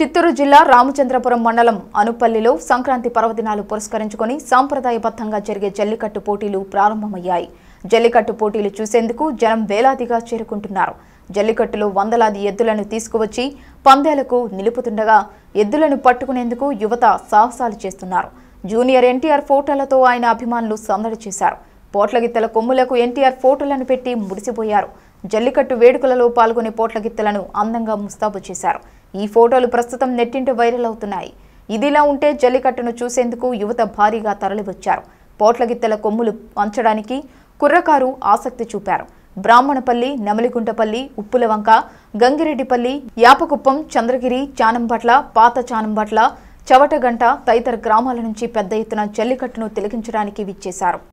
చిత్తూరు జిల్లా రామచంద్రపురం మండలం అనుపల్లిలో సంక్రాంతి పర్వదినాలు పురస్కరించుకొని సాంప్రదాయబద్ధంగా జరిగే జల్లికట్టు పోటీలు ప్రారంభమయ్యాయి జల్లికట్టు పోటీలు చూసేందుకు జనం వేలాదిగా చేరుకుంటున్నారు జల్లికట్టులో వందలాది ఎద్దులను తీసుకువచ్చి పందేలకు నిలుపుతుండగా ఎద్దులను పట్టుకునేందుకు యువత సాహసాలు చేస్తున్నారు జూనియర్ ఎన్టీఆర్ ఫోటోలతో ఆయన అభిమానులు సందడి చేశారు పోట్లగిత్తల కొమ్ములకు ఎన్టీఆర్ ఫోటోలను పెట్టి మురిసిపోయారు జల్లికట్టు వేడుకలలో పాల్గొనే పోట్లగిత్తలను అందంగా ముస్తాబు చేశారు ఈ ఫోటోలు ప్రస్తుతం నెట్టింట వైరల్ అవుతున్నాయి ఇదిలా ఉంటే జల్లికట్టును చూసేందుకు యువత భారీగా తరలివచ్చారు పోట్లగిత్తల కొమ్ములు వంచడానికి కుర్రకారు ఆసక్తి చూపారు బ్రాహ్మణపల్లి నెమలిగుంటపల్లి ఉప్పులవంక గంగిరెడ్డిపల్లి యాపకుప్పం చంద్రగిరి చానంబట్ల పాత చానంబట్ల చవటగంట తదితర గ్రామాల నుంచి పెద్ద ఎత్తున జల్లికట్టును తిలకించడానికి విచ్చేశారు